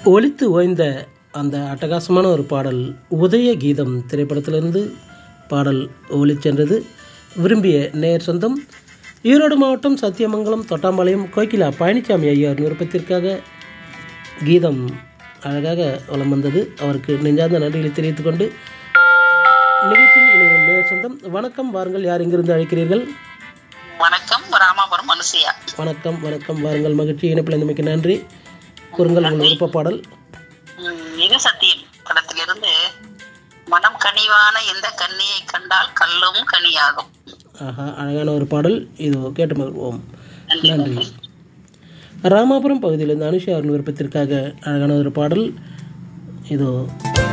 ஒலித்து ஓய்ந்த அந்த அட்டகாசமான ஒரு பாடல் உதய கீதம் திரைப்படத்திலிருந்து பாடல் ஒலிச் சென்றது விரும்பிய நேர் சொந்தம் ஈரோடு மாவட்டம் சத்தியமங்கலம் தொட்டாம்பாளையம் கோகிலா பழனிசாமி ஐயார் விருப்பத்திற்காக கீதம் அழகாக வலம் வந்தது அவருக்கு நெஞ்சார்ந்த நன்றிகளை தெரிவித்துக் கொண்டு நிகழ்ச்சியில் இணையும் நேர் சொந்தம் வணக்கம் வாருங்கள் யார் இங்கிருந்து அழைக்கிறீர்கள் வணக்கம் ராமாபுரம் மனுஷியா வணக்கம் வணக்கம் வாருங்கள் மகிழ்ச்சி இணைப்பில் இருந்தமைக்கு நன்றி கூறுங்கள் உங்கள் விருப்ப பாடல் உம், இது சத்தியம் படத்திலிருந்து மனம் கனிவான எந்த கன்னியை கண்டால் கல்லும் கனியாகும் ஆஹா அழகான ஒரு பாடல் இது கேட்டு மகிழ்வோம் நன்றி நன்றி ராமாபுரம் பகுதியிலிருந்து அனுஷா அவர்கள் விருப்பத்திற்காக அழகான ஒரு பாடல் இதோ